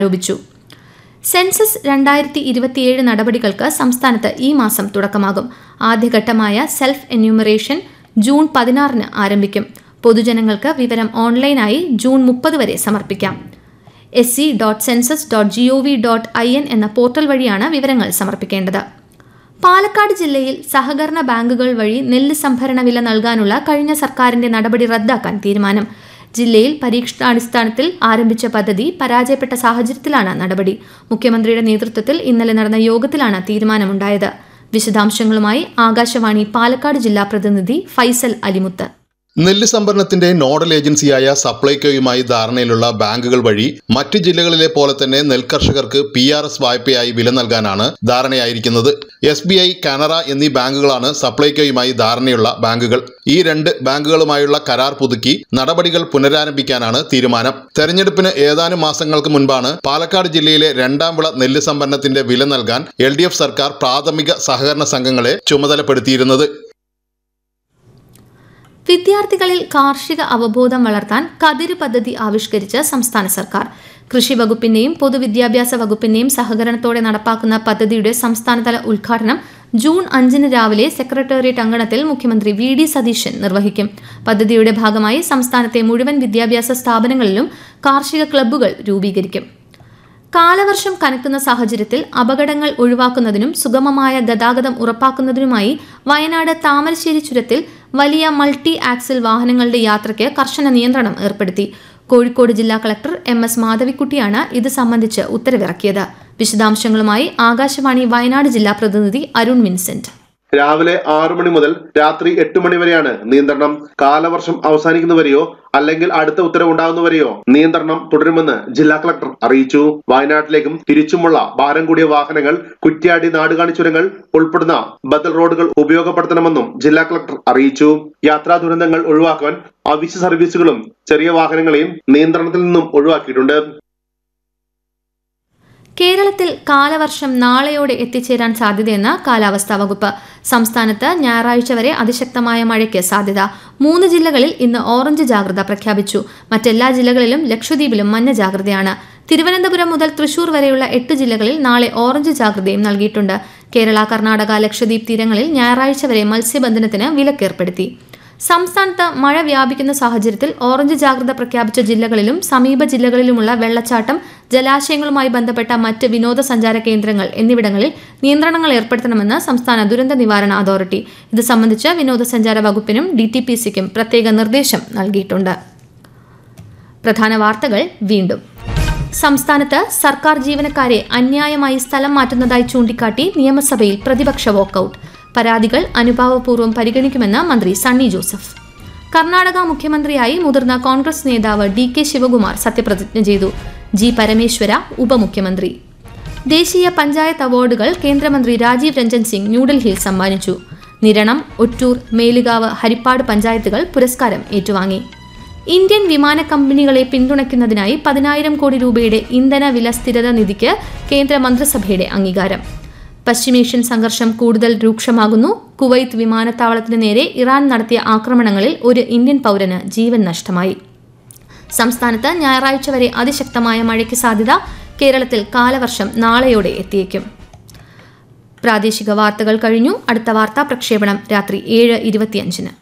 ആരോപിച്ചു സെൻസസ് രണ്ടായിരത്തി ഇരുപത്തിയേഴ് നടപടികൾക്ക് സംസ്ഥാനത്ത് ഈ മാസം തുടക്കമാകും ആദ്യഘട്ടമായ സെൽഫ് എന്യൂമറേഷൻ ജൂൺ പതിനാറിന് ആരംഭിക്കും പൊതുജനങ്ങൾക്ക് വിവരം ഓൺലൈനായി ജൂൺ മുപ്പത് വരെ സമർപ്പിക്കാം S C dot census dot G O V dot I N എന്ന പോർട്ടൽ വഴിയാണ് വിവരങ്ങൾ സമർപ്പിക്കേണ്ടത് പാലക്കാട് ജില്ലയിൽ സഹകരണ ബാങ്കുകൾ വഴി നെല്ല് സംഭരണ വില നൽകാനുള്ള കഴിഞ്ഞ സർക്കാരിന്റെ നടപടി റദ്ദാക്കാൻ തീരുമാനം ജില്ലയിൽ പരീക്ഷണാടിസ്ഥാനത്തിൽ ആരംഭിച്ച പദ്ധതി പരാജയപ്പെട്ട സാഹചര്യത്തിലാണ് നടപടി മുഖ്യമന്ത്രിയുടെ നേതൃത്വത്തിൽ ഇന്നലെ നടന്ന യോഗത്തിലാണ് തീരുമാനമുണ്ടായത് വിശദാംശങ്ങളുമായി ആകാശവാണി പാലക്കാട് ജില്ലാ പ്രതിനിധി ഫൈസൽ അലിമുത്ത് നെല്ല് സംഭരണത്തിന്റെ നോഡൽ ഏജൻസിയായ സപ്ലൈകോയുമായി ധാരണയിലുള്ള ബാങ്കുകൾ വഴി മറ്റ് ജില്ലകളിലെ പോലെ തന്നെ നെൽകർഷകർക്ക് പി ആർ എസ് വായ്പയായി വില നൽകാനാണ് ധാരണയായിരിക്കുന്നത് എസ് ബി ഐ കാനറ എന്നീ ബാങ്കുകളാണ് സപ്ലൈകോയുമായി ധാരണയുള്ള ബാങ്കുകൾ ഈ രണ്ട് ബാങ്കുകളുമായുള്ള കരാർ പുതുക്കി നടപടികൾ പുനരാരംഭിക്കാനാണ് തീരുമാനം തെരഞ്ഞെടുപ്പിന് ഏതാനും മാസങ്ങൾക്ക് മുൻപാണ് പാലക്കാട് ജില്ലയിലെ രണ്ടാം വിള നെല്ല് സംഭരണത്തിന്റെ വില നൽകാൻ എൽ സർക്കാർ പ്രാഥമിക സഹകരണ സംഘങ്ങളെ ചുമതലപ്പെടുത്തിയിരുന്നത് വിദ്യാർത്ഥികളിൽ കാർഷിക അവബോധം വളർത്താൻ കതിര് പദ്ധതി ആവിഷ്കരിച്ച് സംസ്ഥാന സർക്കാർ കൃഷി വകുപ്പിന്റെയും പൊതുവിദ്യാഭ്യാസ വകുപ്പിന്റെയും സഹകരണത്തോടെ നടപ്പാക്കുന്ന പദ്ധതിയുടെ സംസ്ഥാനതല ഉദ്ഘാടനം ജൂൺ അഞ്ചിന് രാവിലെ സെക്രട്ടേറിയറ്റ് അങ്കണത്തിൽ മുഖ്യമന്ത്രി വി ഡി സതീശൻ നിർവഹിക്കും പദ്ധതിയുടെ ഭാഗമായി സംസ്ഥാനത്തെ മുഴുവൻ വിദ്യാഭ്യാസ സ്ഥാപനങ്ങളിലും കാർഷിക ക്ലബ്ബുകൾ രൂപീകരിക്കും കാലവർഷം കനക്കുന്ന സാഹചര്യത്തിൽ അപകടങ്ങൾ ഒഴിവാക്കുന്നതിനും സുഗമമായ ഗതാഗതം ഉറപ്പാക്കുന്നതിനുമായി വയനാട് താമരശ്ശേരി ചുരത്തിൽ വലിയ മൾട്ടി ആക്സിൽ വാഹനങ്ങളുടെ യാത്രയ്ക്ക് കർശന നിയന്ത്രണം ഏർപ്പെടുത്തി കോഴിക്കോട് ജില്ലാ കളക്ടർ എം എസ് മാധവിക്കുട്ടിയാണ് ഇത് സംബന്ധിച്ച് ഉത്തരവിറക്കിയത് വിശദാംശങ്ങളുമായി ആകാശവാണി വയനാട് ജില്ലാ പ്രതിനിധി അരുൺ വിൻസെന്റ് രാവിലെ ആറു മണി മുതൽ രാത്രി എട്ട് മണി വരെയാണ് നിയന്ത്രണം കാലവർഷം അവസാനിക്കുന്നവരെയോ അല്ലെങ്കിൽ അടുത്ത ഉത്തരവുണ്ടാകുന്നവരെയോ നിയന്ത്രണം തുടരുമെന്ന് ജില്ലാ കളക്ടർ അറിയിച്ചു വയനാട്ടിലേക്കും തിരിച്ചുമുള്ള ഭാരം കൂടിയ വാഹനങ്ങൾ കുറ്റ്യാടി നാടുകാണി ചുരങ്ങൾ ഉൾപ്പെടുന്ന ബദൽ റോഡുകൾ ഉപയോഗപ്പെടുത്തണമെന്നും ജില്ലാ കളക്ടർ അറിയിച്ചു യാത്രാ ദുരന്തങ്ങൾ ഒഴിവാക്കാൻ അവശ്യ സർവീസുകളും ചെറിയ വാഹനങ്ങളെയും നിയന്ത്രണത്തിൽ നിന്നും ഒഴിവാക്കിയിട്ടുണ്ട് കേരളത്തിൽ കാലവർഷം നാളെയോടെ എത്തിച്ചേരാൻ സാധ്യതയെന്ന് കാലാവസ്ഥാ വകുപ്പ് സംസ്ഥാനത്ത് ഞായറാഴ്ച വരെ അതിശക്തമായ മഴയ്ക്ക് സാധ്യത മൂന്ന് ജില്ലകളിൽ ഇന്ന് ഓറഞ്ച് ജാഗ്രത പ്രഖ്യാപിച്ചു മറ്റെല്ലാ ജില്ലകളിലും ലക്ഷദ്വീപിലും മഞ്ഞ ജാഗ്രതയാണ് തിരുവനന്തപുരം മുതൽ തൃശൂർ വരെയുള്ള എട്ട് ജില്ലകളിൽ നാളെ ഓറഞ്ച് ജാഗ്രതയും നൽകിയിട്ടുണ്ട് കേരള കർണാടക ലക്ഷദ്വീപ് തീരങ്ങളിൽ ഞായറാഴ്ച വരെ മത്സ്യബന്ധനത്തിന് വിലക്കേർപ്പെടുത്തി സംസ്ഥാനത്ത് മഴ വ്യാപിക്കുന്ന സാഹചര്യത്തിൽ ഓറഞ്ച് ജാഗ്രത പ്രഖ്യാപിച്ച ജില്ലകളിലും സമീപ ജില്ലകളിലുമുള്ള വെള്ളച്ചാട്ടം ജലാശയങ്ങളുമായി ബന്ധപ്പെട്ട മറ്റ് വിനോദസഞ്ചാര കേന്ദ്രങ്ങൾ എന്നിവിടങ്ങളിൽ നിയന്ത്രണങ്ങൾ ഏർപ്പെടുത്തണമെന്ന് സംസ്ഥാന ദുരന്ത നിവാരണ അതോറിറ്റി ഇത് സംബന്ധിച്ച് വിനോദസഞ്ചാര വകുപ്പിനും ഡി ടി പി സിക്കും പ്രത്യേക നിർദ്ദേശം നൽകിയിട്ടുണ്ട് പ്രധാന വാർത്തകൾ വീണ്ടും സംസ്ഥാനത്ത് സർക്കാർ ജീവനക്കാരെ അന്യായമായി സ്ഥലം മാറ്റുന്നതായി ചൂണ്ടിക്കാട്ടി നിയമസഭയിൽ പ്രതിപക്ഷ വോക്കൌട്ട് പരാതികൾ അനുഭാവപൂർവ്വം പരിഗണിക്കുമെന്ന് മന്ത്രി സണ്ണി ജോസഫ് കർണാടക മുഖ്യമന്ത്രിയായി മുതിർന്ന കോൺഗ്രസ് നേതാവ് ഡി കെ ശിവകുമാർ സത്യപ്രതിജ്ഞ ചെയ്തു ജി പരമേശ്വര ഉപമുഖ്യമന്ത്രി ദേശീയ പഞ്ചായത്ത് അവാർഡുകൾ കേന്ദ്രമന്ത്രി രാജീവ് രഞ്ജൻ സിംഗ് ന്യൂഡൽഹിയിൽ സമ്മാനിച്ചു നിരണം ഒറ്റൂർ മേലുകാവ് ഹരിപ്പാട് പഞ്ചായത്തുകൾ പുരസ്കാരം ഏറ്റുവാങ്ങി ഇന്ത്യൻ വിമാന കമ്പനികളെ പിന്തുണയ്ക്കുന്നതിനായി പതിനായിരം കോടി രൂപയുടെ ഇന്ധന വില സ്ഥിരത നിധിക്ക് കേന്ദ്ര മന്ത്രിസഭയുടെ അംഗീകാരം പശ്ചിമേഷ്യൻ സംഘർഷം കൂടുതൽ രൂക്ഷമാകുന്നു കുവൈത്ത് വിമാനത്താവളത്തിന് നേരെ ഇറാൻ നടത്തിയ ആക്രമണങ്ങളിൽ ഒരു ഇന്ത്യൻ പൗരന് ജീവൻ നഷ്ടമായി സംസ്ഥാനത്ത് ഞായറാഴ്ച വരെ അതിശക്തമായ മഴയ്ക്ക് സാധ്യത കേരളത്തിൽ കാലവർഷം നാളെയോടെ എത്തിയേക്കും പ്രാദേശിക വാർത്തകൾ കഴിഞ്ഞു അടുത്ത വാർത്താ പ്രക്ഷേപണം രാത്രി ഏഴ് ഇരുപത്തിയഞ്ചിന്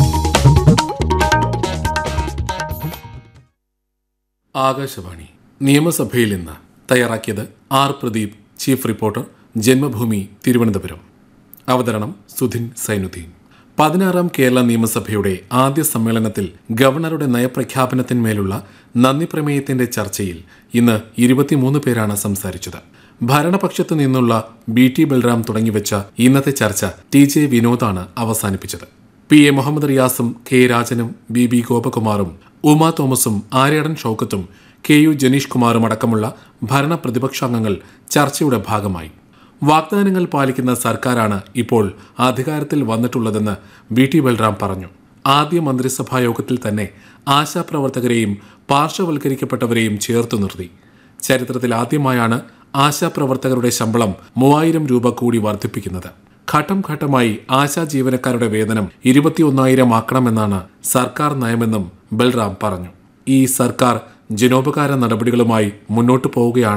ആകാശവാണി നിയമസഭയിൽ ഇന്ന് തയ്യാറാക്കിയത് R Pradeep chief reporter Janmabhumi Thiruvananthapuram അവതരണം സുധിൻ സൈനുദ്ദീൻ പതിനാറാം കേരള നിയമസഭയുടെ ആദ്യ സമ്മേളനത്തിൽ ഗവർണറുടെ നയപ്രഖ്യാപനത്തിന്മേലുള്ള നന്ദി പ്രമേയത്തിന്റെ ചർച്ചയിൽ ഇന്ന് ഇരുപത്തിമൂന്ന് പേരാണ് സംസാരിച്ചത് ഭരണപക്ഷത്തു നിന്നുള്ള ബി ടി ബൽറാം തുടങ്ങിവെച്ച ഇന്നത്തെ ചർച്ച ടി ജെ വിനോദാണ് അവസാനിപ്പിച്ചത് പി എ മുഹമ്മദ് റിയാസും കെ രാജനും ബി ബി ഗോപകുമാറും ഉമാ തോമസും ആര്യാടൻ ഷൌക്കത്തും കെ യു ജനീഷ് കുമാറും അടക്കമുള്ള ഭരണ പ്രതിപക്ഷാംഗങ്ങൾ ചർച്ചയുടെ ഭാഗമായി വാഗ്ദാനങ്ങൾ പാലിക്കുന്ന സർക്കാരാണ് ഇപ്പോൾ അധികാരത്തിൽ വന്നിട്ടുള്ളതെന്ന് ബി ടി ബൽറാം പറഞ്ഞു ആദ്യ മന്ത്രിസഭാ യോഗത്തിൽ തന്നെ ആശാപ്രവർത്തകരെയും പാർശ്വവൽക്കരിക്കപ്പെട്ടവരെയും ചേർത്തു നിർത്തി ചരിത്രത്തിൽ ആദ്യമായാണ് ആശാപ്രവർത്തകരുടെ ശമ്പളം മൂവായിരം രൂപ കൂടി വർദ്ധിപ്പിക്കുന്നത് ഘട്ടം ഘട്ടമായി ആശാ ജീവനക്കാരുടെ വേതനം ഇരുപത്തിയൊന്നായിരം ആക്കണമെന്നാണ് സർക്കാർ നയമെന്നും ബൽറാം പറഞ്ഞു ഈ സർക്കാർ ജനോപകാര നടപടികളുമായി മുന്നോട്ടു പോവുകയാണ്